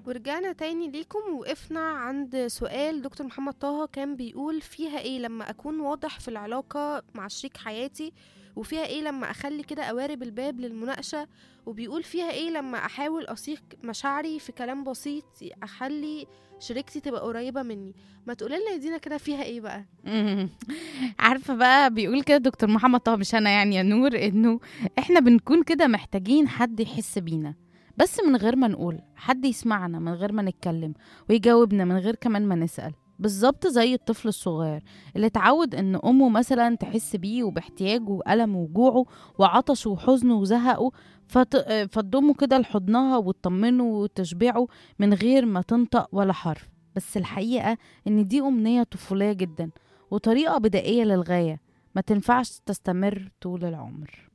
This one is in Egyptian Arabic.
ورجعنا تاني ليكم وقفنا عند سؤال دكتور محمد طه كان بيقول فيها ايه لما اكون واضح في العلاقة مع شريك حياتي وفيها ايه لما اخلي كده قوارب الباب للمناقشة وبيقول فيها ايه لما احاول اصيغ مشاعري في كلام بسيط اخلي شريكتي تبقى قريبة مني ما تقولي لنا يا دينا كده فيها ايه بقى مم. عارفه بقى بيقول كده دكتور محمد طه مش انا يعني يا نور انه احنا بنكون كده محتاجين حد يحس بينا بس من غير ما نقول حد يسمعنا من غير ما نتكلم ويجاوبنا من غير كمان ما نسأل بالظبط زي الطفل الصغير اللي اتعود ان امه مثلا تحس بيه وباحتياجه وألمه وجوعه وعطشه وحزنه وزهقه فت... فتضمه كده لحضنها وتطمنه وتشبعه من غير ما تنطق ولا حرف بس الحقيقة ان دي أمنية طفولية جدا وطريقة بدائية للغاية ما تنفعش تستمر طول العمر